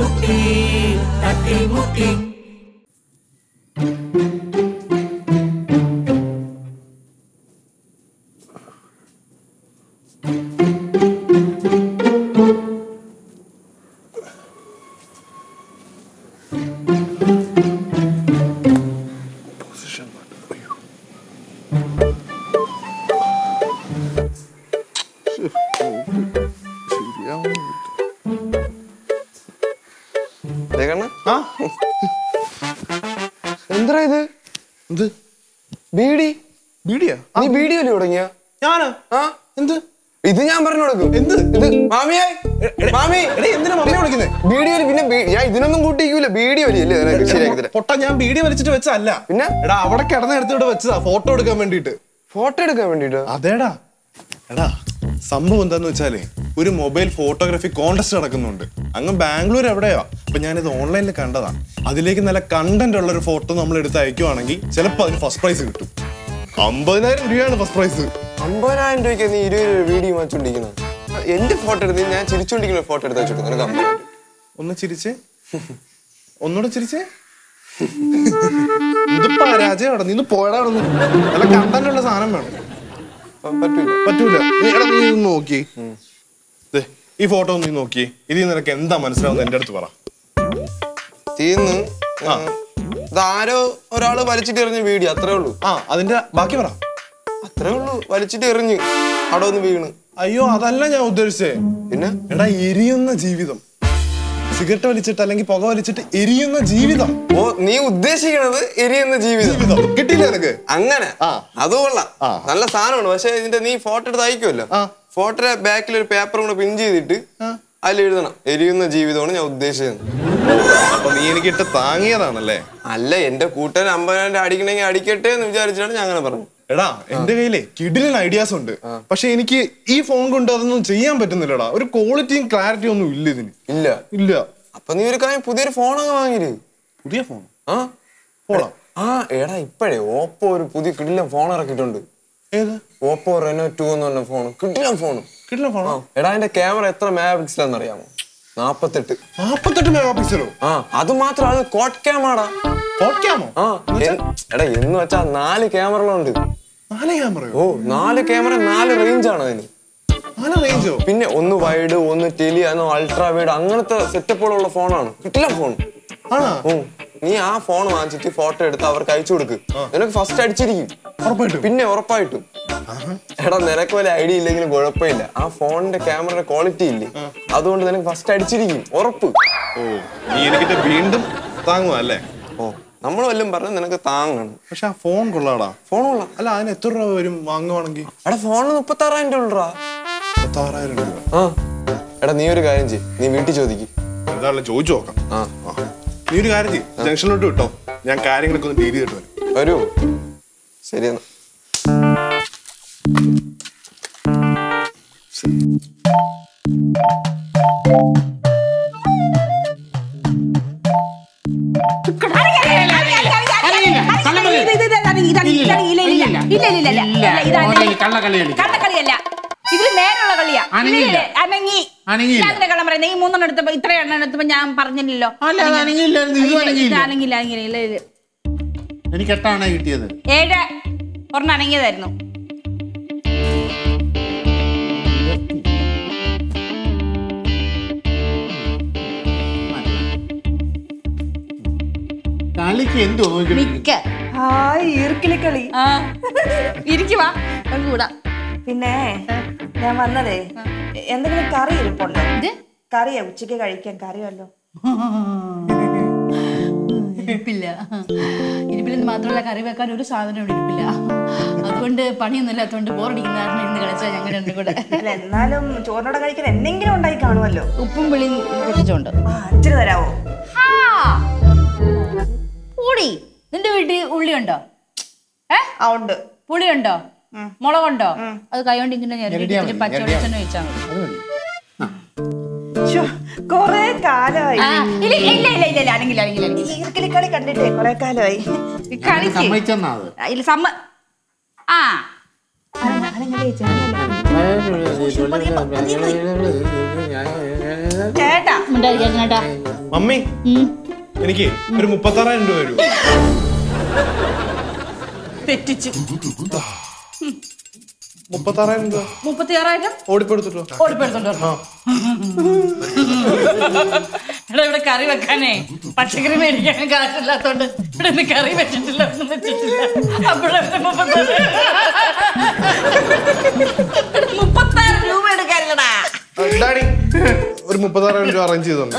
തട്ടിമുട്ടി തട്ടിമുട്ടി ആ എന്താ ഇത് എന്ത് ബീഡി ബീഡിയാ നീ ബീഡി അല്ലേ തുടങ്ങിയ ഞാനാ ആ എന്ത് ഇത് ഞാൻ പറഞ്ഞു കൊടുക്കും എന്ത്? ഇത് മാമിയെ മാമി എടേ എന്തിനാ മമ്മി വിളിക്കുന്നേ ബീഡി വലി പിന്നെ ബീ- ഞാൻ ഇതിനൊന്നും കൂട്ടിക്കൂല ബീഡി വലിയല്ലേ നിനക്ക് ശരിയാക്കി തരാം പൊട്ട ഞാൻ ബീഡി വലിച്ചിട്ട് വെച്ചല്ല പിന്നെ? എടാ അവിടെ കിടന്ന എടുത്തിട്ട് വെച്ചതാ ഫോട്ടോ എടുക്കാൻ വേണ്ടിട്ട് ഫോട്ടോ എടുക്കാൻ വേണ്ടിട്ടോ അതേടാ എടാ സംഭവം എന്താന്ന് വെച്ചാലേ ഒരു മൊബൈൽ ഫോട്ടോഗ്രാഫി കോൺടെസ്റ്റ് നടക്കുന്നുണ്ട് അങ്ങ് ബാംഗ്ലൂർ എവിടെയോ അപ്പൊ ഞാനിത് ഓൺലൈനിൽ കണ്ടതാ അതിലേക്ക് നല്ല കണ്ടന്റ് ഉള്ള ഒരു ഫോട്ടോ നമ്മൾ എടുത്ത് അയക്കുവാണെങ്കിൽ ചിലപ്പോൾ അതിന് ഫസ്റ്റ് പ്രൈസ് കിട്ടും അമ്പതിനായിരം രൂപയാണ് ഫസ്റ്റ് പ്രൈസ് അമ്പതിനായിരം രൂപയ്ക്ക് നീ ഇരുപത് രൂപ വീഡിയോ വാങ്ങിച്ചോണ്ടിരിക്കുന്നത് എന്റെ ഫോട്ടോ എടുത്ത് ഞാൻ ചിരിച്ചോണ്ടിരിക്കുന്ന ഫോട്ടോ എടുത്ത് വെച്ചിട്ട് നിനക്ക് അമ്പതിനായിരം രൂപ. ഒന്ന് ചിരിച്ചേ ഒന്നുകൂടെ ചിരിച്ചേ ഇത് പരാജയമാണ് നീ പോയടാ അവിടെ നിന്ന്. നല്ല കണ്ടന്റ് ഉള്ള സാധനം വേണം പ- പറ്റൂല പറ്റൂല നീ എടാ നീ ഒന്ന് നോക്കി ദേ, ഈ ഫോട്ടോ നീ നോക്കി ഇതിൽ നിനക്ക് എന്താ മനസ്സിലാവുന്നത് എന്റെ അടുത്ത് പറ തീന്ന് ഇതാരോ ഒരാള് വലിച്ചിട്ട് എറിഞ്ഞ വീഡിയോ അത്രേ ഉള്ളൂ ആ അതിന്റെ ബാക്കി പറ അത്രേ ഉള്ളൂ വലിച്ചിട്ട് എറിഞ്ഞ് അവിടെ ഒന്ന് വീണ് അയ്യോ അതല്ല ഞാൻ ഉദ്ദേശിച്ചേ പിന്നെ എടാ എരിയുന്ന ജീവിതം സിഗരറ്റ് വലിച്ചിട്ട് അല്ലെങ്കിൽ പുക വലിച്ചിട്ട് എരിയുന്ന ജീവിതം ഓ നീ ഉദ്ദേശിക്കണത് എരിയുന്ന ജീവിതം ജീവിതം കിട്ടിയില്ല നിനക്ക് അങ്ങനെ ആ. അത് കൊള്ളാം ആ. നല്ല സാധനമാണ് പക്ഷെ ഇതിന്റെ നീ ഫോട്ടോ എടുത്ത് അയക്കുമല്ലോ ആ. ഫോട്ടോയുടെ ബാക്കിൽ ഒരു പേപ്പർ കൂടെ പിൻ ചെയ്തിട്ട് അതിൽ എഴുതണം എരിയുന്ന ജീവിതമാണ് ഞാൻ ഉദ്ദേശിച്ചത് അപ്പൊ നീ എനിക്ക് ഇട്ട് താങ്ങിയതാണല്ലേ അല്ല എന്റെ കൂട്ടുകാരൻ അമ്പതിനായിരം അടിക്കണമെങ്കിൽ അടിക്കട്ടെ എന്ന് വിചാരിച്ചിട്ടാണ് ഞാൻ അങ്ങനെ പറഞ്ഞു എടാ എന്റെ കയ്യിലെ കിടിലൻ ഐഡിയാസ് ഉണ്ട് പക്ഷെ എനിക്ക് ഈ ഫോൺ കൊണ്ട് അതൊന്നും ചെയ്യാൻ പറ്റുന്നില്ലടാ ഒരു ക്വാളിറ്റിയും ക്ലാരിറ്റിയും ഒന്നും ഇല്ല ഇതിന് ഇല്ല ഇല്ല അപ്പൊ നീ ഒരു കാര്യം പുതിയൊരു ഫോണൊക്കെ വാങ്ങിയില്ലേ പുതിയ ഫോൺ ആ ഫോണോ ആ എടാ ഇപ്പഴേ ഓപ്പോ ഒരു പുതിയ കിടിലൻ ഫോൺ ഇറക്കിയിട്ടുണ്ട് ഏത് ഓപ്പോ റെനോ ടു എന്ന് പറഞ്ഞ ഫോൺ കിടിലൻ ഫോൺ കിടിലൻ ഫോണോ എടാ അതിന്റെ ക്യാമറ എത്ര മെഗാ പിക്സൽ എന്നറിയാമോ നാപ്പത്തെട്ട് നാപ്പത്തെട്ട് മെഗാ പിക്സലോ ആ അത് മാത്രം അത് കോട്ട് ക്യാമറാടാ ഫോർട്ടിയാമോ ആ എൻ- എടാ എന്ന് വെച്ചാ നാല് ക്യാമറകളുണ്ട് നാല് ക്യാമറയോ ഓ നാല് ക്യാമറ നാല് റേഞ്ച് ആണ് അതിന് നാല് റേഞ്ചോ പിന്നെ ഒന്ന് വൈഡ് ഒന്ന് ടെലി ഒന്ന് അൾട്രാ വൈഡ് അങ്ങനത്തെ സെറ്റപ്പുകളുള്ള ഫോണാണ് കിട്ടില്ല ഫോൺ ആണാ ഓ നീ ആ ഫോൺ വാങ്ങിച്ചിട്ട് ഫോട്ടോ എടുത്ത് അവർക്ക് അയച്ചു കൊടുക്ക് നിനക്ക് ഫസ്റ്റ് അടിച്ചിരിക്കും ഉറപ്പായിട്ടും പിന്നെ ഉറപ്പായിട്ടും എടാ നിനക്ക് പോലെ ഐഡിയ ഇല്ലെങ്കിലും കുഴപ്പമില്ല ആ ഫോണിന്റെ ക്യാമറയുടെ ക്വാളിറ്റി ഇല്ലേ അതുകൊണ്ട് നിനക്ക് ഫസ്റ്റ് അടിച്ചിരിക്കും ഉറപ്പ് ഓ നീ എനിക്കിട്ട് വീണ്ടും താങ്ങുക അല്ലേ ഓ നമ്മൾ വല്ലതും പറഞ്ഞ് നിനക്ക് താങ്ങണം പക്ഷെ ആ ഫോൺ കൊള്ളാടാ ഫോൺ കൊള്ളാം അല്ല അതിന് എത്ര രൂപ വരും വാങ്ങുവാണെങ്കിൽ എടാ ഫോണിന് മുപ്പത്താറായിരം രൂപ ഉള്ളടാ പത്താറായിരം രൂപ ആ എടാ നീ ഒരു കാര്യം ചെയ്യ് നീ വീട്ടിൽ ചോദിക്ക് എന്തായാലും ചോദിച്ചു നോക്കാം ആ ആ. നീ ഒരു കാര്യം ചെയ്യും ജംഗ്ഷനിലോട്ട് വിട്ടോ ഞാൻ കാര്യങ്ങളൊക്കെ ഒന്ന് ഡീൽ ചെയ്തിട്ട് വരും വരൂ ശരി എന്നാ കള്ളക്കളിയല്ല ഇതിൽ നേരെയുള്ള കളിയാ അനങ്ങിയില്ല. ഇതില് അനങ്ങി അനങ്ങിയില്ല. ഞാൻ അതിന്റെ കള്ളം പറയുന്നത് ഈ മൂന്നെണ്ണം എടുത്തപ്പോ ഇത്ര എണ്ണം എടുത്തപ്പോ ഞാൻ പറഞ്ഞില്ലല്ലോ അല്ല, അത് അനങ്ങിയില്ലായിരുന്നു. ഇതും അനങ്ങിയില്ല. അനങ്ങില്ല അനങ്ങില്ല ഇല്ല ഇല്ല എനിക്ക് എട്ടാണ് കിട്ടിയത് ഏഴ് ഒരെണ്ണം അനങ്ങിയതായിരുന്നു കളിക്ക് എന്ത് നോക്കി മിക്ക ഹായ് ഈർക്കിലി കളി ആ ഇരിക്കുവാ നമുക്ക് കൂടാ പിന്നെ ഞാൻ വന്നതേ എന്തെങ്കിലും കറി ഇരിപ്പുണ്ടോ ഇത് കറിയാ ഉച്ചയ്ക്ക് കഴിക്കാൻ കറിയല്ലോ ഇരിപ്പില്ല ഇരിപ്പില്ലെന്ന് മാത്രമല്ല കറി വെക്കാൻ ഒരു സാധനം ഇവിടെ ഇരിപ്പില്ല അതുകൊണ്ട് പണിയൊന്നും ഇല്ലാത്തതുകൊണ്ട് ബോറടിക്കുന്ന കാരണം ഇന്ന് കളിച്ചാൽ ഞങ്ങൾ രണ്ടും കൂടെ അല്ല എന്നാലും ചോറിനോടെ കഴിക്കാൻ എന്തെങ്കിലും ഉണ്ടായി കാണുമല്ലോ ഉപ്പും പുളിയും പൊട്ടിച്ചോണ്ട് ആ ഇച്ചിരി തരാവോ ഹാ. പുളി നിന്റെ വീട്ടിൽ ഉള്ളി ഉണ്ടോ ഏ ആ ഉണ്ട് പുളിയുണ്ടോ മുളകുണ്ടോ അത് കൈകൊണ്ട് ഇങ്ങനെ ഞെരടിയിട്ട് ഇത്തിരി പച്ചവെളിച്ചെണ്ണ ഒഴിച്ചാൽ മതി ശ്ശോ, കൊറേ കാലമായി ആ, ഇല്ല ഇല്ല ഇല്ല ഇല്ല ഇല്ല അല്ലെങ്കിൽ അല്ലെങ്കിൽ അല്ലെങ്കിൽ ഈർക്കിലി കളി കണ്ടിട്ടേ കൊറേ കാലമായി കളിക്ക് സമ്മതിച്ചെന്നാ അത് ആ, ഇല്ല സമ്മ ആ ചേട്ടാ മിണ്ടായിരിക്കാം ചേട്ടാ മമ്മി എനിക്ക് ഒരു മുപ്പത്താറായിരം രൂപ വരൂ തെറ്റിച്ച് മുപ്പത്താറായിരം രൂപ മുപ്പത്തി ആറായിരം ഓടിപ്പെടുത്തിട്ടോ ഓടിപ്പെടുത്തോണ്ട് വരണം. എടാ ഇവിടെ കറി വെക്കാനേ പച്ചക്കറി മേടിക്കാൻ കാശില്ലാത്തോണ്ട് ഇവിടെ നിന്ന് കറി വെച്ചിട്ടില്ല ഒന്നും വെച്ചിട്ടില്ല അപ്പോഴത്തെ മുപ്പത്താറ് മുപ്പത്താറ് രൂപ എടുക്കാനില്ലടാ ഡാഡി ഒരു മുപ്പത്താറായിരം രൂപ അറേഞ്ച് ചെയ്തോണ്ട്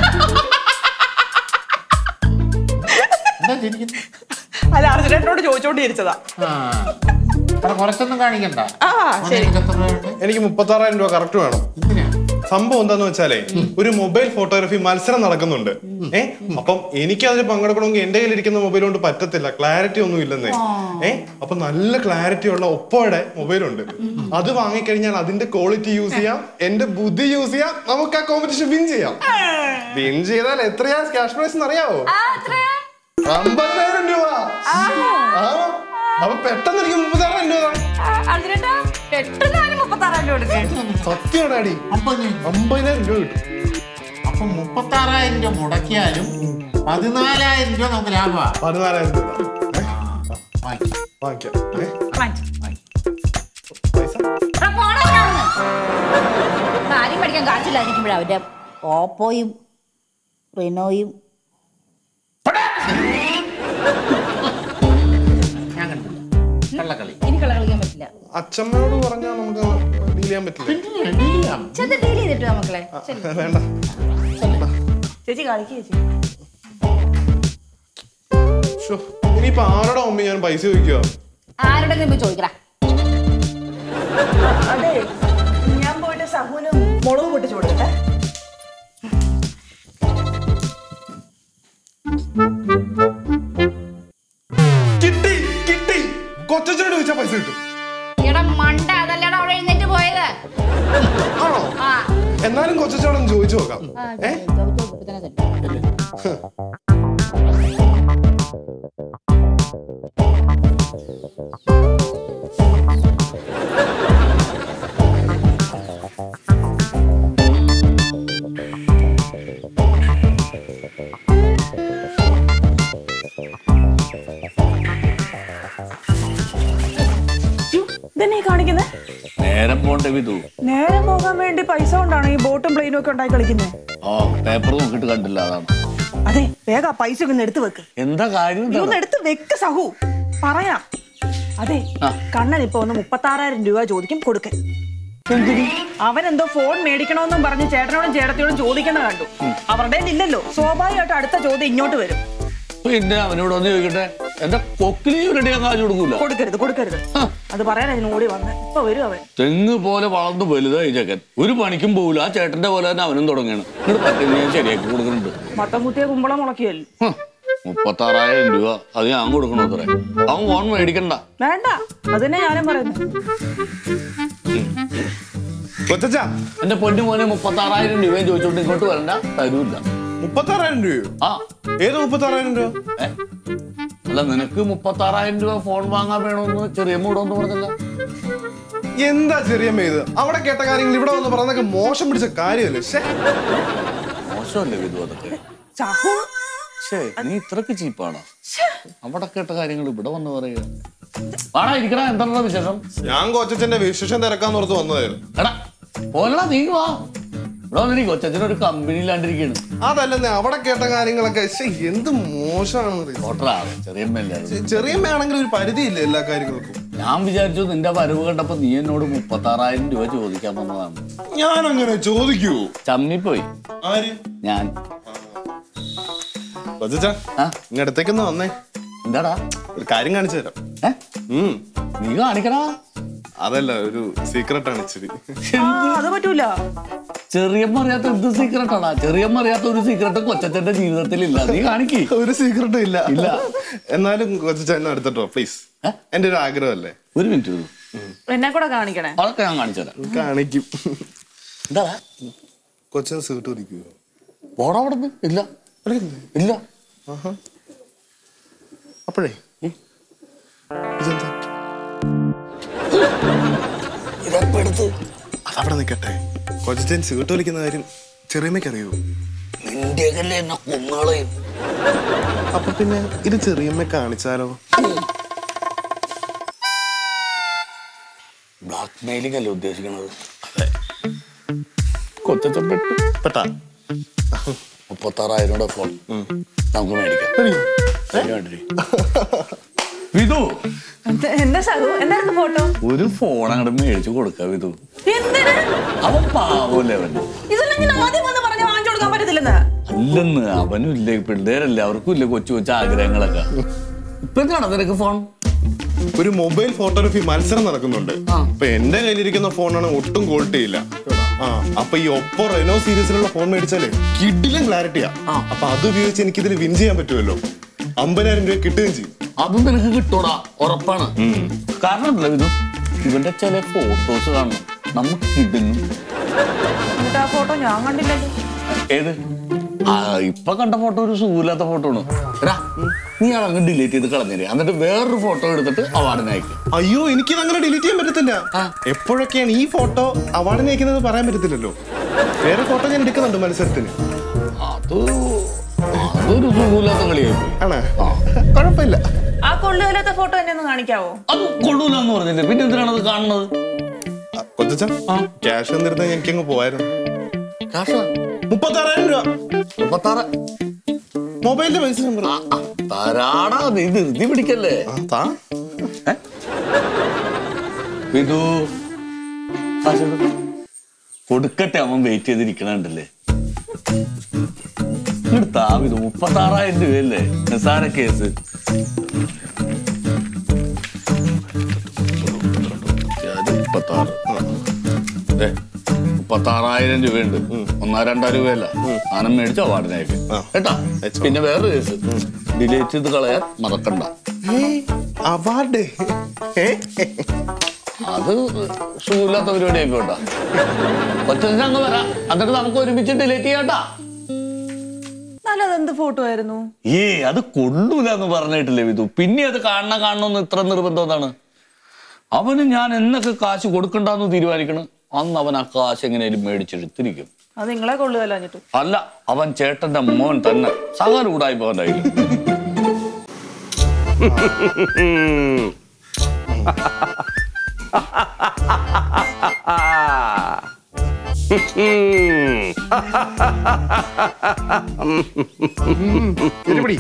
എന്താ ചിരിക്കുന്നത് അല്ല അർജുനേട്ടനോട് ചോദിച്ചോണ്ടിരിച്ചതാ ആ അവിടെ കുറച്ചൊന്നും കാണിക്കണ്ട ആ ശരി നിനക്ക് എത്ര രൂപയുണ്ട്? എനിക്ക് മുപ്പത്താറായിരം രൂപ കറക്റ്റ് വേണം എന്തിനാ സംഭവം എന്താന്ന് വെച്ചാലേ ഒരു മൊബൈൽ ഫോട്ടോഗ്രാഫി മത്സരം നടക്കുന്നുണ്ട് ഏ അപ്പം എനിക്ക് അതിൽ പങ്കെടുക്കണമെങ്കിൽ എന്റെ കയ്യിലിരിക്കുന്ന മൊബൈൽ കൊണ്ട് പറ്റത്തില്ല ക്ലാരിറ്റി ഒന്നും ഇല്ലെന്നേ ഏ അപ്പൊ നല്ല ക്ലാരിറ്റി ഉള്ള ഒപ്പോയുടെ മൊബൈൽ ഉണ്ട് അത് വാങ്ങിക്കഴിഞ്ഞാൽ അതിന്റെ ക്വാളിറ്റി യൂസ് ചെയ്യാം എന്റെ ബുദ്ധി യൂസ് ചെയ്യാം നമുക്ക് ആ കോമ്പറ്റീഷൻ വിൻ ചെയ്യാം വിൻ ചെയ്താൽ എത്രയാ ക്യാഷ് പ്രൈസ് അറിയാവോ അമ്പതിനായിരം രൂപ ആ അപ്പൊ പെട്ടെന്ന് എനിക്ക് മുപ്പത്താറായിരം രൂപ താ. അർജുനേട്ടാ പെട്ടെന്ന് മുപ്പത്താറായിരം രൂപ എടുക്കേ സത്യം ഡാഡി അപ്പൊ നീ അമ്പതിനായിരം രൂപ കിട്ടും അപ്പൊ മുപ്പത്താറായിരം രൂപ മുടക്കിയാലും പതിനാലായിരം രൂപ നമുക്ക് ലാഭമാ പതിനാലായിരം രൂപ ഏ, വാങ്ങി. വാങ്ങിക്കാം ഏ, പൈസ കാര്യം പഠിക്കാൻ കാശില്ലായിരിക്കുമ്പോഴാ അവന്റെ ഓപ്പോയും റിനോയും ഞാൻ കണ്ടില്ല കള്ളക്കളി എനിക്ക് കളിക്കാൻ പറ്റില്ല അച്ഛമ്മയോട് പറഞ്ഞാൽ നമുക്ക് ഡീൽ ചെയ്യാൻ പറ്റില്ല പിന്നെ deal ചെയ്യാം. ചെന്ന് ഡീൽ ചെയ്തിട്ട് മക്കളെ വേണ്ട ചേച്ചി കളിക്കുക ചേച്ചി ശ്ശോ, ഇനിയിപ്പോ ആരോടാ മമ്മി ഞാൻ പൈസ ചോദിക്കുക ആരോടെങ്കിലും പോയി ചോദിക്കടാ അതെ ഞാൻ പോയിട്ട് സഹുനും മുളക് പൊട്ടിച്ചു കൊടുക്കട്ടെ കിട്ടി കിട്ടി കൊച്ചനോട് ചോദിച്ചാൽ പൈസ കിട്ടും എടാ മണ്ട അതല്ലടാ അവിടെ എഴുന്നേറ്റ് പോയത് ആണോ ആ എന്നാലും കൊച്ചനോടൊന്ന് ചോദിച്ചു നോക്കാം ഏ ഇതെന്നെ കാണിക്കുന്നത് നേരം പോണ്ടേ വിധു നേരെ പോകാൻ വേണ്ടി പൈസ കൊണ്ടാണ് ഈ ബോട്ടും പ്ലെയിനും ഒക്കെ ഉണ്ടായി കളിക്കുന്നത് ആ പേപ്പർ നോക്കിയിട്ട് കണ്ടില്ല അതാണ് അതെ വേഗം ആ പൈസ ഒക്കെ ഒന്ന് എടുത്ത് വെക്ക് എന്താ കാര്യം നീ എന്താ? ഒന്ന് എടുത്ത് വെക്ക് സഹു പറയാം അതെ ആ. കണ്ണൻ ഇപ്പൊ ഒന്ന് മുപ്പത്താറായിരം രൂപ ചോദിക്കും കൊടുക്ക അവൻ എന്തോ ഫോൺ മേടിക്കണമെന്നും പറഞ്ഞ് ചേട്ടനോടും ചേട്ടത്തിയോടും ചോദിക്കുന്ന കണ്ടു അവരുടെ ഇല്ലല്ലോ സ്വാഭാവികമായിട്ട് അടുത്ത ചോദ്യം ഇങ്ങോട്ട് വരും പിന്നെ അവനോട് ഒന്ന് ചോദിക്കട്ടെ എന്റെ കൊക്കിലി ഇവരുടെ ഞാൻ കാശ് കൊടുക്കൂല കൊടുക്കരുത് കൊടുക്കരുത് അത് പറയാൻ അതിന് ഓടി വന്ന് ഇപ്പൊ വരും അവൻ തെങ്ങ് പോലെ വളർന്ന് വലുതായി ചെക്കൻ ഒരു പണിക്കും പോകില്ല ആ ചേട്ടന്റെ പോലെ തന്നെ അവനും തുടങ്ങിയാണ് ഇങ്ങോട്ട് പറ്റുന്ന ഞാൻ ശരിയാക്കി കൊടുക്കുന്നുണ്ട് മത്തം കുത്തിയ കുമ്പളം മുളക്കിയല്ലോ ഹ്, മുപ്പത്താറായിരം രൂപ അത് ഞാൻ കൊടുക്കണോ അത്രേ അവൻ ഫോൺ മേടിക്കണ്ട വേണ്ട അതന്നെ ഞാനും പറയുന്നത് കൊച്ചാ എന്റെ പൊന്നു മോനെ മുപ്പത്താറായിരം രൂപയും ചോദിച്ചോണ്ട് ഇങ്ങോട്ട് വരണ്ട തരൂല്ല മുപ്പത്താറായിരം രൂപയോ ആ ഏത് മുപ്പത്താറായിരം രൂപ ഏ? അല്ല നിനക്ക് മുപ്പത്താറായിരം രൂപ ഫോൺ വാങ്ങാൻ വേണമെന്ന് ചെറിയ മൂടോന്ന് പറഞ്ഞല്ല എന്താ ചെറിയ ഇത് അവിടെ കേട്ട കാര്യങ്ങൾ ഇവിടെ വന്ന് പറയുന്നതൊക്കെ മോശം പിടിച്ച കാര്യമല്ലേ ശ്ശേ. മോശമല്ലേ വിധു അതൊക്കെ സഹു ഛേ നീ ഇത്രക്ക് ചീപ്പാണോ അവിടെ കേട്ട കാര്യങ്ങൾ ഇവിടെ വന്ന് പറയുക ആടാ ഇരിക്കണ എന്താ വിശേഷം ഞാൻ കൊച്ചന്റെ വിശേഷം തിരക്കാന്ന് ഓർത്ത് വന്നതായിരുന്നു എടാ പോലടാ നീ വാ ഇവിടെ വന്നിരിക്കും കൊച്ചച്ഛനൊരു കമ്പനി ഇല്ലാണ്ടിരിക്കാണ് അതല്ലെന്നേ അവിടെ കേട്ട കാര്യങ്ങളൊക്കെ ശ്ശേ, എന്ത് മോശമാണെന്ന് ഓട്ടറാ ചെറിയമ്മല്ലേ ചെറിയമ്മയാണെങ്കിൽ ഒരു പരിധിയില്ല എല്ലാ കാര്യങ്ങൾക്കും ഞാൻ വിചാരിച്ചു നിന്റെ വരവ് കണ്ടപ്പോ നീ എന്നോട് മുപ്പത്താറായിരം രൂപ ചോദിക്കാൻ വന്നതാണ് ഞാൻ അങ്ങനെ ചോദിക്കൂ ചമ്മിപ്പോയി ആര് ഞാൻ കൊച്ചാ ആ ഇങ്ങടത്തേക്കൊന്ന് വന്നേ എന്താടാ ഒരു കാര്യം കാണിച്ചു തരാം ഏ ഉം നീ കാണിക്കടാ അതല്ല ഒരു സീക്രട്ട് ആണ് ഇച്ചിരി ആ, അത് പറ്റൂല ചെറിയമ്മ അറിയാത്ത എന്ത് സീക്രട്ടാടാ ചെറിയമ്മ അറിയാത്ത ഒരു സീക്രട്ട് കൊച്ചച്ഛന്റെ ജീവിതത്തിൽ ഇല്ല നീ കാണിക്ക് ഒരു സീക്രട്ടും ഇല്ല ഇല്ല. എന്നാലും കൊച്ചാ എന്നെ എടുത്തിട്ടോ പ്ലീസ് ഏ? എന്റെ ഒരു ആഗ്രഹമല്ലേ ഒരു മിനിറ്റ് വിധു. എന്നെ കൂടെ കാണിക്കണേ അതൊക്കെ ഞാൻ കാണിച്ചു തരാം കാണിക്കും എന്താ കൊച്ചിന് സീട്ട് ഒരിക്കുവോ പോടാ അവിടെ നിന്ന് ഇല്ല ഇല്ല അപ്പോഴേ ഇതെന്താ അതവിടെ നിൽക്കട്ടെ കൊച്ചൻ സീട്ട് വലിക്കുന്ന കാര്യം ചെറിയമ്മയ്ക്ക് അറിയോ നിന്റെയൊക്കെ എന്നെ കൊന്നുകളയും അപ്പൊ പിന്നെ ഇത് ചെറിയമ്മ കാണിച്ചാലോ ബ്ലാക്ക് മെയിലിംഗ് അല്ലേ ഉദ്ദേശിക്കണത് കൊച്ചപ്പെട്ടു പെട്ടാ മുപ്പത്താറായിരം രൂപയുടെ ഫോൺ നമുക്ക് മേടിക്കാം ശരിയാണ്ടിരി. വിധു എന്ത്- എന്താ സാധു എന്തായിരുന്നു ഫോട്ടോ ഒരു ഫോൺ അങ്ങോട്ട് മേടിച്ചു കൊടുക്ക വിധു എന്തിന് അവൻ പാവല്ലേ അവൻ ഇതെല്ലാം ഞാൻ ആദ്യം വന്ന് പറഞ്ഞ് വാങ്ങിച്ചു കൊടുക്കാൻ പറ്റത്തില്ലെന്ന് അല്ലെന്ന് അവനും ഇല്ലേ പിള്ളേരല്ലേ അവർക്കും ഇല്ലേ കൊച്ചു കൊച്ചു ആഗ്രഹങ്ങളൊക്കെ ഇപ്പൊ എന്താണ് നിനക്ക് ഫോൺ ഒരു മൊബൈൽ ഫോട്ടോഗ്രാഫി മത്സരം നടക്കുന്നുണ്ട് അപ്പൊ എന്റെ കയ്യിലിരിക്കുന്ന ഫോണാണ് ഒട്ടും ക്വാളിറ്റി ഇല്ല ആ അപ്പൊ ഈ ഒപ്പോ റെനോ സീരീസിലുള്ള ഫോൺ മേടിച്ചാലേ കിഡിലും ക്ലാരിറ്റിയാ അപ്പൊ അത് ഉപയോഗിച്ച് എനിക്ക് ഇതിൽ വിൻ ചെയ്യാൻ പറ്റുമല്ലോ അമ്പതിനായിരം രൂപ കിട്ടുകയും ചെയ്യും അതും നിനക്ക് കിട്ടൂടാ ഉറപ്പാണ് കാരണം ഉണ്ടല്ലോ വിധു ഇവന്റെ ചില ഫോട്ടോസ് കാണണം നമുക്ക് കിട്ടുന്നു എന്നിട്ട് ആ ഫോട്ടോ ഞാൻ കണ്ടില്ലല്ലോ ഏത് ആ ഇപ്പൊ കണ്ട ഫോട്ടോ ഒരു സുഖമില്ലാത്ത ഫോട്ടോ ആണ് എടാ നീ അതങ്ങ് ഡിലീറ്റ് ചെയ്ത് കളഞ്ഞേര് എന്നിട്ട് വേറൊരു ഫോട്ടോ എടുത്തിട്ട് അവാർഡിന് അയക്കും അയ്യോ എനിക്കിത് അങ്ങനെ ഡിലീറ്റ് ചെയ്യാൻ പറ്റത്തില്ല എപ്പോഴൊക്കെയാണ് ഈ ഫോട്ടോ അവാർഡിന് അയക്കുന്നത് പറയാൻ പറ്റത്തില്ലല്ലോ വേറെ ഫോട്ടോ ഞാൻ എടുക്കുന്നുണ്ട് മത്സരത്തിന് അത് അതൊരു സുഖമില്ലാത്ത കളിയായി ആണോ കുഴപ്പമില്ല ആ കൊള്ളുകയില്ലാത്ത ഫോട്ടോ എന്നെ ഒന്ന് കാണിക്കാവോ അത് കൊള്ളൂല എന്ന് പറഞ്ഞില്ലേ പിന്നെ എന്തിനാണ് അത് കാണുന്നത് കൊച്ചച്ച ക്യാഷ് തന്നിരുന്ന എനിക്ക് അങ്ങ് പോയായിരുന്നു കാശാ മുപ്പത്താറായിരം രൂപ മുപ്പത്താറ് മൊബൈലിന്റെ പൈസ നമ്പർ ആ, ആ, തരാടാ നീ ധൃതി പിടിക്കല്ലേ താ വിധു കാശെടു. കൊടുക്കട്ടെ അവൻ വെയിറ്റ് ചെയ്തിരിക്കണുണ്ടല്ലേ എടുത്താ വിധു മുപ്പത്താറായിരം രൂപയല്ലേ നിസാര കേസ് അത് മുപ്പത്താറ് ദേ, മുപ്പത്താറായിരം രൂപയുണ്ട് ഒന്നോ രണ്ടോ രൂപയല്ല സാധനം മേടിച്ച അവാർഡിനേക്ക് ആ. കേട്ടാ അയച്ചോ. പിന്നെ വേറൊരു കേസ് ഡിലേറ്റ് ചെയ്ത് കളയാൻ മറക്കണ്ട അവാർഡ് അത് സുഖമില്ലാത്ത പരിപാടി ആയിക്കോട്ടാ ഒറ്റ അങ്ങ് വരാം എന്നിട്ട് നമുക്ക് ഒരുമിച്ച് ഡിലേറ്റ് ചെയ്യാട്ടാ നല്ലത് എന്ത് ഫോട്ടോ ആയിരുന്നു ഏ അത് കൊള്ളൂല എന്ന് പറഞ്ഞിട്ടില്ലേ വിധു പിന്നെ അത് കാണണം കാണണമെന്ന് ഇത്ര നിർബന്ധം എന്താണ് അവന് ഞാൻ എന്നൊക്കെ കാശ് കൊടുക്കണ്ടെന്ന് തീരുമാനിക്കണം അന്ന് അവൻ ആ കാശ് എങ്ങനെയാലും മേടിച്ചെടുത്തിരിക്കും അത് നിങ്ങളെ കൊള്ളുകയില്ലാഞ്ഞിട്ട് അല്ല അവൻ ചേട്ടന്റെ മോൻ തന്നെ സകല കൂടായി പോകണ്ടായി തിരുപിടി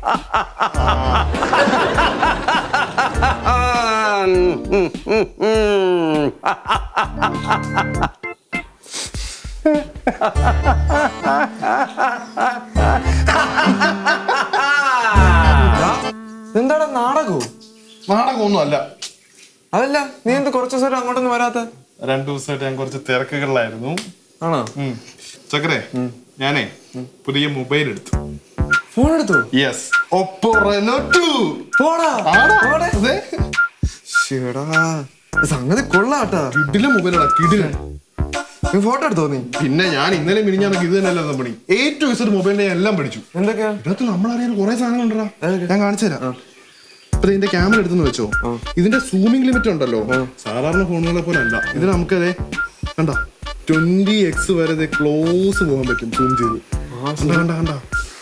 എന്താടാ നാടകവും നാടകമൊന്നും അല്ല അതല്ല നീ എന്ത് കുറച്ച് ദിവസം അങ്ങോട്ടൊന്നും വരാത്ത രണ്ടു ദിവസമായിട്ട് ഞാൻ കുറച്ച് തിരക്കുകളിലായിരുന്നു ആണോ ഉം. ചക്കരെ ഞാനേ പുതിയ മൊബൈൽ എടുത്തു ഫോൺ എടുത്തു യെസ് ഒപ്പോ റെനോ ടു പോടാ പോടെ. അതെ ശ്ശേടാ, ഇത് സംഗതി കൊള്ളാട്ടാ കിടില മൊബൈലാണ് കിടില നീ ഫോട്ടോ എടുത്തോ നീ പിന്നെ ഞാൻ ഇന്നലെ മിനിഞ്ഞാണെങ്കിൽ ഇത് തന്നെയല്ല പണി ഏറ്റവും വിസഡ് മൊബൈലിനെ ഞാൻ എല്ലാം പഠിച്ചു എന്തൊക്കെയാ ഇതിനകത്ത് നമ്മളറിയാൻ കുറെ സാധനം ഉണ്ടടാ ഞാൻ കാണിച്ചു തരാം ഇപ്പൊ ഇതിന്റെ ക്യാമറ എടുത്തെന്ന് വെച്ചോ ഇതിന്റെ സൂമിംഗ് ലിമിറ്റ് ഉണ്ടല്ലോ സാധാരണ ഫോണുകളെ പോലെ അല്ല ഇത് നമുക്കതെ കണ്ട ട്വന്റി എക്സ് വരെ ക്ലോസ് പോകാൻ പറ്റും സൂം ചെയ്ത് കണ്ട കണ്ട കണ്ട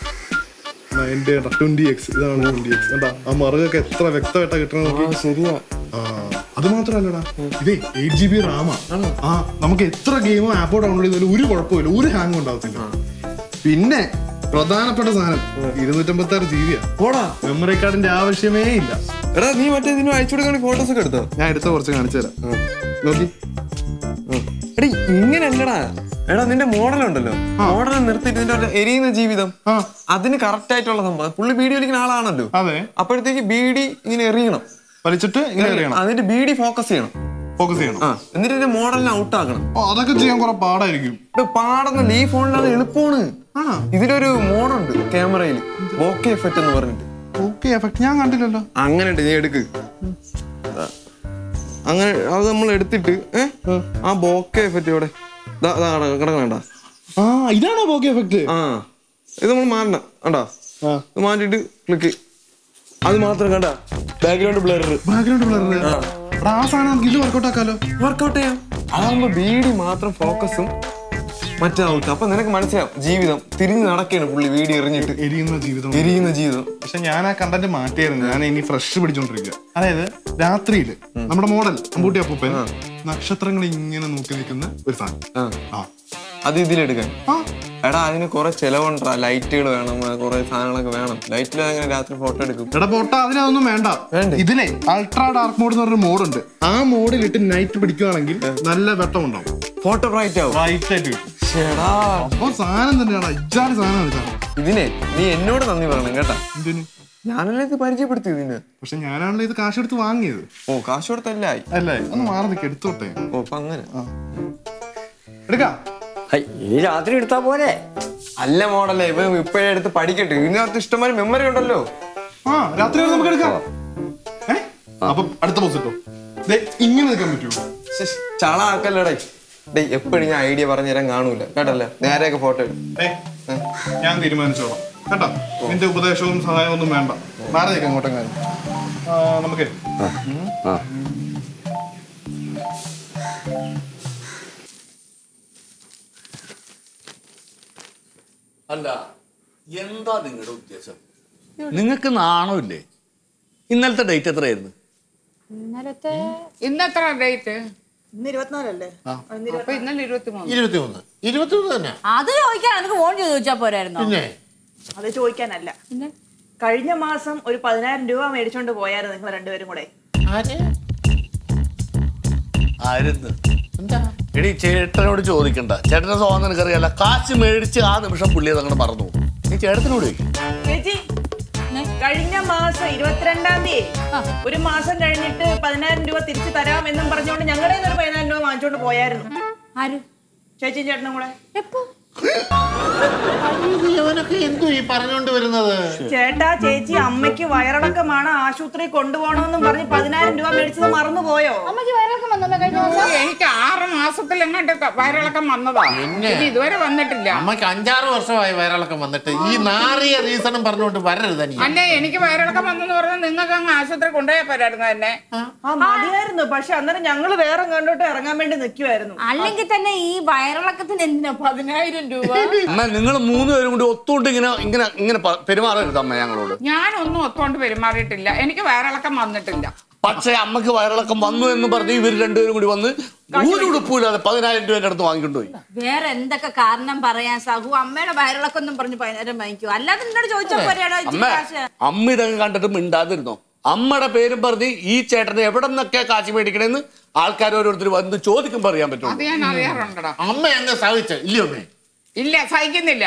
എന്റെ ട്വന്റി എക്സ് ഇതാണ് ട്വന്റി എക്സ് കണ്ട ആ മറുകൊക്കെ എത്ര വ്യക്തമായിട്ടാ കിട്ടണ നോക്കി ശരിയാ ആ, അത് മാത്രല്ലടാ ഇതേ എയ്റ്റ് ജി ബി റാമാ ആ നമുക്ക് എത്ര ഗെയിമോ ആപ്പോ ഡൗൺലോഡ് ചെയ്താലും ഒരു കുഴപ്പമില്ല ഒരു ഹാങ് ഉണ്ടാവത്തില്ല പിന്നെ പ്രധാനപ്പെട്ട സാധനം ഇരുന്നൂറ്റമ്പത്തി ആറ് ജി ബിയാ പോടാ മെമ്മറി കാർഡിന്റെ ആവശ്യമേ ഇല്ല എടാ നീ മറ്റേ ഇതിന് അയച്ചു കൊടുക്കാൻ ഫോട്ടോസ് ഒക്കെ എടുത്തോ ഞാൻ എടുത്ത കുറച്ച് കാണിച്ചു തരാം നോക്കി എടാ ഇങ്ങനല്ലടാ എടാ നിന്റെ മോഡൽ ഉണ്ടല്ലോ മോഡൽ നിർത്തിയിട്ട് നിന്റെ ഒരു എരിയുന്ന ജീവിതം ആ. അതിന് കറക്റ്റ് ആയിട്ടുള്ള സംഭവം പുള്ളി ബീഡി വലിക്കുന്ന ആളാണല്ലോ അതെ അപ്പോഴത്തേക്ക് ബീഡി ഇങ്ങനെ എറിയണം വലിച്ചിട്ട് ഇങ്ങനെ അറിയണം അതിന്റെ ബീഡി ഫോക്കസ് ചെയ്യണം ഫോക്കസ് ചെയ്യണം ആ എന്നിട്ട് ഇതിന്റെ മോഡലിനെ ഔട്ട് ആക്കണം ഓ, അതൊക്കെ ചെയ്യാൻ കുറെ പാടായിരിക്കും ഇത് പാടുന്നില്ല ഈ ഫോണിലാണ് എളുപ്പമാണ് ആണോ ഇതിലൊരു മോഡുണ്ട് ക്യാമറയിൽ ബോക്കെ എഫക്റ്റ് എന്ന് പറഞ്ഞിട്ട് ഓക്കെ എഫക്ട് ഞാൻ കണ്ടില്ലല്ലോ അങ്ങനെ ഉണ്ട് നീ എടുക്ക് ദാ. അങ്ങനെ അത് നമ്മൾ എടുത്തിട്ട് ഏ ആ ബോക്കെ എഫക്റ്റ് ഇവിടെ കിടക്കണേണ്ട ആ ഇതാണോ ഓക്കെ എഫക്ട് ആ ഇത് നമ്മൾ മാറണം കണ്ടാ ആ. ഇത് മാറ്റിട്ട് ക്ലിക്ക് അത് മാത്രം കണ്ട ബാക്ക്ഗ്രൗണ്ട് ബ്ലർ ബാക്ക്ഗ്രൗണ്ട് ബ്ലറിന് ആ സാധനം നമുക്ക് ഇത് വർക്കൗട്ട് ആക്കാലോ വർക്കൗട്ട് ചെയ്യാം അതാകുമ്പോ ബീഡി മാത്രം ഫോക്കസും മറ്റേ ഔട്ട് അപ്പൊ നിനക്ക് മനസ്സിലാവും ജീവിതം തിരിഞ്ഞു നടക്കാണ് പുള്ളി വീഡിയോ എറിഞ്ഞിട്ട് എരിയുന്ന ജീവിതം എരിയുന്ന ജീവിതം പക്ഷെ ഞാൻ ആ കണ്ടന്റ് മാറ്റിയായിരുന്നു ഞാൻ ഇനി ഫ്രഷ് പിടിച്ചോണ്ടിരിക്കുക അതായത് രാത്രിയില് നമ്മുടെ മോഡൽ അമ്പൂട്ടി അപ്പൂപ്പൻ നക്ഷത്രങ്ങൾ ഇങ്ങനെ നോക്കി നിൽക്കുന്ന ഒരു സാധനം ആ ആ അത് ഇതിലെടുക്കാൻ ആ എടാ അതിന് കുറെ ചെലവുണ്ടാ ലൈറ്റുകൾ വേണം കുറെ സാധനങ്ങളൊക്കെ വേണം ലൈറ്റിൽ അങ്ങനെ രാത്രി ഫോട്ടോ എടുക്കും എടാ പോട്ട അതിനതൊന്നും വേണ്ട വേണ്ടേ? ഇതിലെ അൾട്രാ ഡാർക്ക് മോഡ് എന്ന് പറഞ്ഞ മോഡ് ഉണ്ട് ആ മോഡിൽ ഇട്ട് നൈറ്റ് പിടിക്കുവാണെങ്കിൽ നല്ല വെട്ടം ഉണ്ടാവും ഫോട്ടോ ബ്രൈറ്റ് ആവും റൈറ്റ് ആയിട്ട് കിട്ടും ശ്ശെടാ. അപ്പൊ സാധനം തന്നെയാണ് ഇജാതി സാധനമാണ് സാധനം ഇതിനെ നീ എന്നോട് നന്ദി പറയണം കേട്ടാ എന്തിന് ഞാനല്ലേ ഇത് പരിചയപ്പെടുത്തി ഇതിന് പക്ഷെ ഞാനാണല്ലോ ഇത് കാശ് എടുത്ത് വാങ്ങിയത് ഓ കാശ് കൊടുത്തല്ലായി അല്ലേ ഒന്ന് മാറി നിൽക്ക് എടുത്തോട്ടെ ഓ അപ്പൊ അങ്ങനെ എടുക്കാം ഹൈ, ഈ രാത്രി എടുത്താ പോരെ അല്ല മോഡലേ ഇപ്പൊ ഇപ്പഴേ എടുത്ത് പഠിക്കട്ടെ ഇതിനകത്ത് ഇഷ്ടംപോലെ മെമ്മറി ഉണ്ടല്ലോ ആ രാത്രി വരെ നമുക്ക് എടുക്കാം ഏ അപ്പൊ അടുത്ത ബോസ് ഇട്ടോ ദേ, ഇങ്ങനെ നിൽക്കാൻ പറ്റുമോ ശ്ശ്, ചള ആക്കല്ലടേ ഡേ എപ്പോഴും ഞാൻ ഐഡിയ പറഞ്ഞുതരാൻ കാണൂല കേട്ടല്ലേ നേരെയൊക്കെ ഫോട്ടോ എടുക്കും ഏ ഞാൻ തീരുമാനിച്ചോളാം കേട്ടോ നിന്റെ ഉപദേശവും സഹായവും ഒന്നും വേണ്ട മാറി നിൽക്കാം അങ്ങോട്ടെങ്ങാനും ആ, നമുക്ക് ആ അല്ല എന്താ നിങ്ങളുടെ ഉദ്ദേശം നിങ്ങൾക്ക് നാണമില്ലേ ഇന്നലത്തെ ഡേറ്റ് എത്രയായിരുന്നു ഇന്നലത്തെ ഇന്നെത്ര ഡേറ്റ് ഇന്ന് ഇരുപത്തിനാലല്ലേ അപ്പൊ ഇന്നലെ ഇരുപത്തി മൂന്ന് ഇരുപത്തിമൂന്ന് ഇരുപത്തിമൂന്ന് തന്നെ അത് ചോദിക്കാൻ എനിക്ക് ഫോൺ ചെയ്ത് ചോദിച്ചാ പോരായിരുന്നോ പിന്നെ അത് ചോദിക്കാനല്ല കഴിഞ്ഞ മാസം ഒരു പതിനായിരം രൂപ മേടിച്ചോണ്ട് പോയായിരുന്നു നിങ്ങൾ രണ്ടുപേരും കൂടെ ആര് ആയിരുന്നു എടി ചേട്ടനോട് ചോദിക്കണ്ട ചേട്ടന്റെ സ്വഭാവം നിനക്കറിയാല കാശ് മേടിച്ച് ആ നിമിഷം പുള്ളിയെ തങ്ങൾ മറന്നു പോകും. നീ ചേട്ടനോട് ചോദിക്കും ചേച്ചി കഴിഞ്ഞ മാസം ഇരുപത്തിരണ്ടാം തീയതി ഒരു മാസം കഴിഞ്ഞിട്ട് പതിനായിരം രൂപ തിരിച്ചു തരാം എന്നും പറഞ്ഞുകൊണ്ട് ഞങ്ങളുടെ ഒരു പതിനായിരം രൂപ വാങ്ങിച്ചോണ്ട് പോയായിരുന്നു ആര് ചേച്ചിയും ചേട്ടനും കൂടെ എപ്പോ അയ്യോ, ഇവനൊക്കെ എന്തോ ഈ പറഞ്ഞോണ്ട് വരുന്നത് ചേട്ടാ ചേച്ചി അമ്മയ്ക്ക് വയറിളക്കമാണ് ആശുപത്രി കൊണ്ടുപോകണമെന്നും പറഞ്ഞ് പതിനായിരം രൂപ മേടിച്ചത് മറന്നുപോയോ അമ്മക്ക് വയറൊക്കെ വന്നല്ലോ കഴിഞ്ഞ ദിവസം എനിക്ക് ആറ് മാസത്തിൽ എങ്ങോട്ട് വയറിളക്കം വന്നതാ പിന്നെ? ഇത് ഇതുവരെ വന്നിട്ടില്ല അമ്മക്ക് അഞ്ചാറ് വർഷമായി വയറിളക്കം വന്നിട്ട് ഈ നാറിയ റീസണും പറഞ്ഞുകൊണ്ട് വരരുത് നീ അല്ലേ എനിക്ക് വയറിളക്കം വന്നെന്ന് പറഞ്ഞാൽ നിങ്ങൾക്ക് അങ്ങ് ആശുപത്രി കൊണ്ടുപോയാൽ പോരായിരുന്നു തന്നെ ആ മതിയായിരുന്നു പക്ഷെ അന്നേരം ഞങ്ങള് വേറെ കണ്ടോട്ട് ഇറങ്ങാൻ വേണ്ടി നിൽക്കുമായിരുന്നു അല്ലെങ്കിൽ തന്നെ ഈ വയറിളക്കത്തിന് എന്തിനാ പതിനായിരം രൂപ അമ്മ നിങ്ങൾ മൂന്ന് പേരും കൂടി ഒത്തുകൊണ്ട് ഇങ്ങനെ ഇങ്ങനെ ഇങ്ങനെ പ- പെരുമാറരുത് അമ്മ ഞങ്ങളോട് ഞാനൊന്നും ഒത്തോണ്ട് പെരുമാറിയിട്ടില്ല എനിക്ക് വയറിളക്കം വന്നിട്ടില്ല പക്ഷേ അമ്മക്ക് വയറിളക്കം വന്നു എന്ന് പറഞ്ഞ് ഇവർ രണ്ടുപേരും കൂടി വന്ന് ഒരു ഉടുപ്പില്ലാതെ പതിനായിരം രൂപ അടുത്ത് വാങ്ങിക്കൊണ്ടുപോയി വേറെ എന്തൊക്കെ കാരണം പറയാൻ സഹു അമ്മയുടെ വയറിളക്കം ഒന്നും പറഞ്ഞു പതിനായിരം വാങ്ങിക്കൂ അല്ലാതെ നിന്നോട് ചോദിച്ചാ പോരാടാ അമ്മ ഇച്ചിരി കാശ് അമ്മ ഇതൊക്കെ കണ്ടിട്ട് മിണ്ടാതിരുന്നോ അമ്മയുടെ പേരും പറഞ്ഞ് ഈ ചേട്ടന് എവിടെ നിന്നൊക്കെ കാശ് മേടിക്കണേന്ന് ആൾക്കാർ ഓരോരുത്തർ വന്ന് ചോദിക്കുമ്പോൾ അറിയാൻ അത് പറ്റുള്ളൂ ഞാൻ അറിയാറുണ്ടടാ അമ്മ അങ്ങ് സഹിച്ച ഇല്ലയോ അമ്മേ ഇല്ല സഹിക്കുന്നില്ല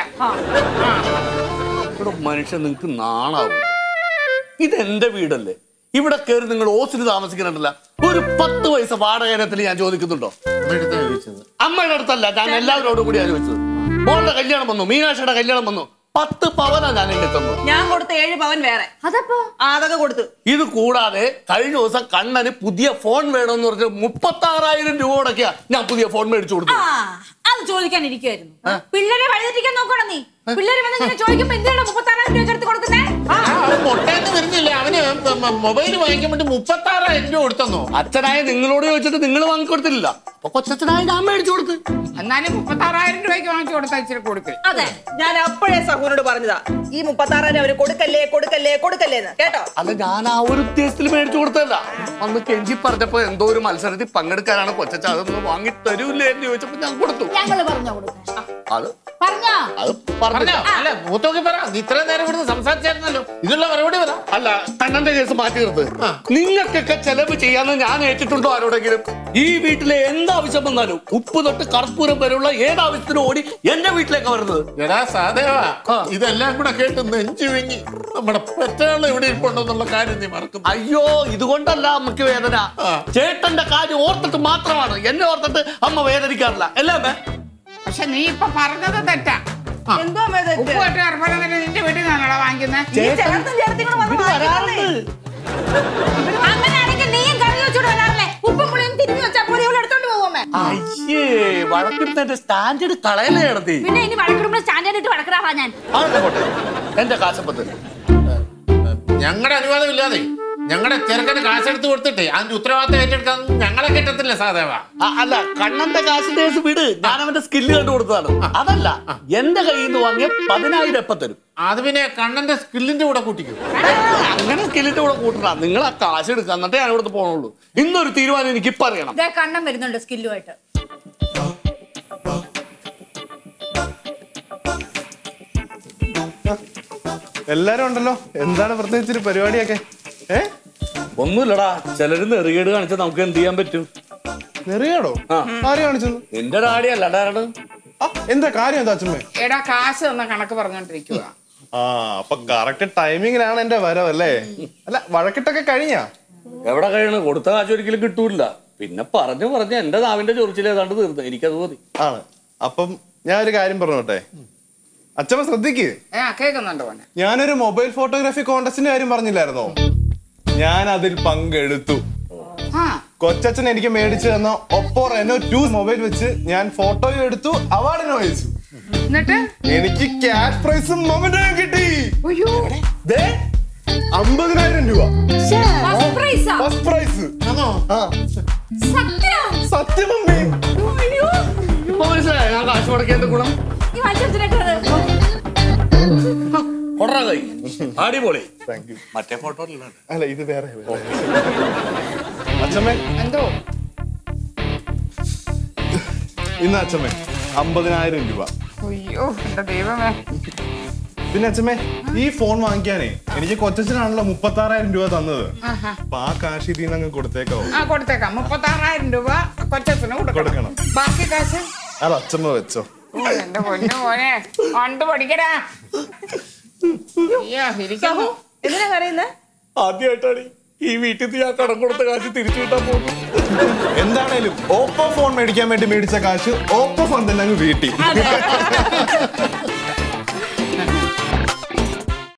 ഇവിടെ മനുഷ്യൻ നിങ്ങൾക്ക് നാണാവും ഇത് എന്റെ വീടല്ലേ ഇവിടെ കയറി നിങ്ങൾ ഓസിന് താമസിക്കുന്നുണ്ടല്ല ഒരു പത്ത് പൈസ വാടകയനത്തിൽ ഞാൻ ചോദിക്കുന്നുണ്ടോ അമ്മയുടെ ചോദിച്ചത് അമ്മയുടെ അടുത്തല്ല ഞാൻ എല്ലാവരോടും കൂടി ചോദിച്ചത് മോളുടെ കല്യാണം വന്നു മീനാക്ഷിയുടെ കല്യാണം വന്നു പത്ത് പവനാ ഞാൻ എന്നെ തന്നത് ഞാൻ കൊടുത്ത ഏഴ് പവൻ വേറെ അതപ്പോ ആ, അതൊക്കെ കൊടുത്തു ഇത് കൂടാതെ കഴിഞ്ഞ ദിവസം കണ്ണന് പുതിയ ഫോൺ വേണമെന്ന് പറഞ്ഞ് മുപ്പത്തി ആറായിരം രൂപ മുടക്കിയാ ഞാൻ പുതിയ ഫോൺ മേടിച്ചു കൊടുത്തു ആ അത് ചോദിക്കാനിരിക്കുവായിരുന്നു പിള്ളേരെ വഴിതെറ്റിക്കാൻ നോക്കണം നീ പിള്ളേര് വന്ന് ഇങ്ങനെ ചോദിക്കുമ്പോ എന്തിനാണ് മുപ്പത്താറായിരം രൂപ എടുത്ത് കൊടുക്കുന്നേ ആ അവൻ പൊട്ടേന്ന് വരുന്നില്ല അവന് മൊബൈൽ വാങ്ങിക്കാൻ വേണ്ടി മുപ്പത്തി ആറായിരം രൂപ കൊടുത്തെന്നോ അച്ഛനായ നിങ്ങളോട് ചോദിച്ചിട്ട് നിങ്ങൾ വാങ്ങിക്കൊടുത്തില്ല അപ്പൊ കൊച്ചച്ഛനായ ഞാൻ മേടിച്ചു കൊടുത്ത് എന്നാലും മുപ്പത്താറായിരം രൂപയ്ക്ക് വാങ്ങിച്ചു കൊടുത്താൽ ഇച്ചിരി കൊടുക്കും അതെ ഞാൻ അപ്പോഴേ സഹൂനോട് പറഞ്ഞതാ ഈ മുപ്പത്താറായിരം അവര് കൊടുക്കല്ലേ കൊടുക്കല്ലേ കൊടുക്കല്ലേ എന്ന് കേട്ടോ അല്ല ഞാൻ ആ ഒരു ഉദ്ദേശത്തിൽ മേടിച്ചു കൊടുത്തല്ല അന്ന് കെഞ്ചി പറഞ്ഞപ്പോ എന്തോ ഒരു മത്സരത്തിൽ പങ്കെടുക്കാനാണ് കൊച്ചച്ഛ അതൊന്ന് വാങ്ങി തരൂലേ എന്ന് ചോദിച്ചപ്പോ ഞാൻ കൊടുത്തു ഞങ്ങള് പറഞ്ഞോ കൊടുക്കാൻ അത് പറഞ്ഞോ അത് പറഞ്ഞോ പറഞ്ഞു അല്ല മൂത്തോക്കി പറ നീ ഇത്രയും നേരം ഇവിടുന്ന് സംസാരിച്ചായിരുന്നല്ലോ ഇതിനുള്ള മറുപടി പറ അല്ല കണ്ണന്റെ കേസ് മാറ്റി നിർത്ത് നിങ്ങൾക്കൊക്കെ ചെലവ് ചെയ്യാന്ന് ഞാൻ ഏറ്റിട്ടുണ്ടോ ആരോടെങ്കിലും ഈ വീട്ടിലെ എന്താവശ്യം വന്നാലും ഉപ്പ് തൊട്ട് കർപ്പൂരം വരെയുള്ള ഏതാവശ്യത്തിനും ഓടി എന്റെ വീട്ടിലേക്ക് വരുന്നത് എടാ സാധേവാ ഇതെല്ലാം കൂടെ കേട്ട് നെഞ്ചു വിങ്ങി നമ്മുടെ പെറ്റാള് ഇവിടെ ഇരിപ്പുണ്ടെന്നുള്ള കാര്യം നീ മറക്കും അയ്യോ ഇതുകൊണ്ടല്ല അമ്മക്ക് വേദന ചേട്ടന്റെ കാര്യം ഓർത്തിട്ട് മാത്രമാണ് എന്നെ ഓർത്തിട്ട് അമ്മ വേദനിക്കാറില്ല അല്ലേ അമ്മേ പക്ഷെ നീ ഇപ്പൊ പറഞ്ഞത് തെറ്റാ എന്തോ അമ്മേ ഇത്? ഉപ്പ് തൊട്ട് കർപ്പൂരം വരെ നിന്റെ വീട്ടിൽ നിന്നാണോ വാങ്ങിക്കുന്നത് നീ ചേർത്തും ചേർത്തും കൂടെ വന്ന് വാങ്ങിക്കണേ. അങ്ങനെയാണെങ്കിൽ നീയും കറി വെച്ചോണ്ട് വരാറില്ലേ ഉപ്പും പുളിയും തിരിഞ്ഞു വെച്ചാ പോലെ ഇവിടെ എടുത്തോണ്ട് പോകുമേ അയ്യേ വഴക്കിടുന്നതിന്റെ സ്റ്റാൻഡേർഡ് കളയലേ നടത്തി പിന്നെ ഇനി വഴക്കിടുമ്പോൾ സ്റ്റാൻഡേർഡ് ഇട്ട് വഴക്കിടാവാ ഞാൻ അതൊക്കെ പോട്ടെ എന്റെ കാശപ്പത്ത് ഞങ്ങളുടെ അനുവാദം ഇല്ലാതെ ഞങ്ങളുടെ ചെറുക്കന് കാശെടുത്ത് കൊടുത്തിട്ടേ അതിന്റെ ഉത്തരവാദിത്തം ഏറ്റെടുക്കാൻ ഞങ്ങളെ കിട്ടത്തില്ല സാധേവ ആ, അല്ല കണ്ണന്റെ കാശിന്റെ കേസ് വിട് ഞാൻ അവന്റെ സ്കില്ല് കണ്ടു കൊടുത്തതാണ് അതല്ല എന്റെ കയ്യിൽ നിന്ന് വാങ്ങിയ പതിനായിരം എപ്പ തരും അത് പിന്നെ കണ്ണന്റെ സ്കില്ലിന്റെ കൂടെ കൂട്ടിക്കും അങ്ങനെ സ്കില്ലിന്റെ കൂടെ കൂട്ടണ്ട നിങ്ങൾ ആ കാശ് എടുക്കുക എന്നിട്ടേ ഞാൻ ഇവിടുന്ന് പോണുള്ളൂ ഇന്നൊരു തീരുമാനം എനിക്ക് ഇപ്പൊ അറിയണം ഇതേ കണ്ണം വരുന്നുണ്ട് സ്കില്ലുമായിട്ട് എല്ലാരും ഉണ്ടല്ലോ എന്താണ് പ്രത്യേകിച്ച് ഒരു പരിപാടിയൊക്കെ ഏ ഒന്നുമില്ലടാ ചിലര് നെറികേട് കാണിച്ചാൽ നമുക്ക് എന്ത് ചെയ്യാൻ പറ്റും നെറിയാടോ ആ. ആര് കാണിച്ചത് നിന്റെ ഡാഡി അല്ലാണ്ടാണ് ആ, എന്താ കാര്യം എന്താ അച്ഛമ്മേ എടാ കാശ് തന്ന കണക്ക് പറഞ്ഞോണ്ടിരിക്കുക ആ അപ്പൊ കറക്റ്റ് ടൈമിങ്ങിലാണ് എന്റെ വരവല്ലേ അല്ല വഴക്കിട്ടൊക്കെ കഴിഞ്ഞാ എവിടെ കഴിയണ കൊടുത്ത കാശ് ഒരിക്കലും കിട്ടൂല പിന്നെ പറഞ്ഞു പറഞ്ഞ് എന്റെ നാവിന്റെ ചൊറിച്ചിൽ ഏതാണ്ട് തീർന്നു എനിക്കത് മതി ആണ് അപ്പം ഞാൻ ഒരു കാര്യം പറഞ്ഞോട്ടെ അച്ഛമ്മ ശ്രദ്ധിക്ക് ഏ കേൾക്കുന്നുണ്ട് മോനെ ഞാനൊരു മൊബൈൽ ഫോട്ടോഗ്രാഫി കോൺടെസ്റ്റിന്റെ കാര്യം പറഞ്ഞില്ലായിരുന്നോ ഞാൻ അതിൽ പങ്കെടുത്തു ആ കൊച്ചച്ഛൻ എനിക്ക് മേടിച്ചു തന്ന ഒപ്പോ റെനോ ടു മൊബൈൽ വെച്ച് ഞാൻ ഫോട്ടോയും എടുത്തു അവാർഡിന് വഹിച്ചു എന്നിട്ട് എനിക്ക് ക്യാഷ് പ്രൈസും മൊമെന്റും കിട്ടി അയ്യോ ദേ, അമ്പതിനായിരം രൂപ First prize ആ? ഫസ്റ്റ് പ്രൈസ് ആ സത്യം? സത്യം അമ്മേ അയ്യോ, ഇപ്പൊ മനസ്സിലായോ ഞാൻ കാശ് മുടക്കിയതിന്റെ ഗുണം ഈ മത്സരത്തിനൊക്കെ കൊടറ കൈ അടിപൊളി താങ്ക് യു മറ്റേ ഫോട്ടോ അല്ല ഇത് വേറെ വേറെ. അച്ഛമ്മേ എന്തോ ഇന്ന് അച്ഛമ്മേ അമ്പതിനായിരം രൂപ അയ്യോ എന്റെ ദൈവമേ പിന്നെ അച്ഛമ്മേ ഈ ഫോൺ വാങ്ങിക്കാനേ എനിക്ക് കൊച്ചച്ഛനാണല്ലോ മുപ്പത്തി ആറായിരം രൂപ തന്നത് അപ്പൊ ആ കാശ് ഇതിൽ നിന്ന് അങ്ങ് കൊടുത്തേക്കാവോ ആ കൊടുത്തേക്കാം മുപ്പത്താറായിരം രൂപ കൊച്ചത്തിന് കൊടുക്കണം കൊടുക്കണം. ബാക്കി കാശ് അത് അച്ഛമ്മ വെച്ചോ ഓ, എന്റെ പൊന്നു മോനെ കണ്ടു പഠിക്കടാ അയ്യോ ഇരിക്കുന്നു എന്തിനാ കരയുന്നത് ആദ്യമായിട്ടാണ് ഈ വീട്ടിൽ നിന്ന് ഞാൻ കടം കൊടുത്ത കാശ് തിരിച്ചു കിട്ടാൻ പോകുന്നത് എന്താണേലും ഓപ്പോ ഫോൺ മേടിക്കാൻ വേണ്ടി മേടിച്ച കാശ് ഓപ്പോ ഫോൺ തന്നെ അങ്ങ് വീട്ടി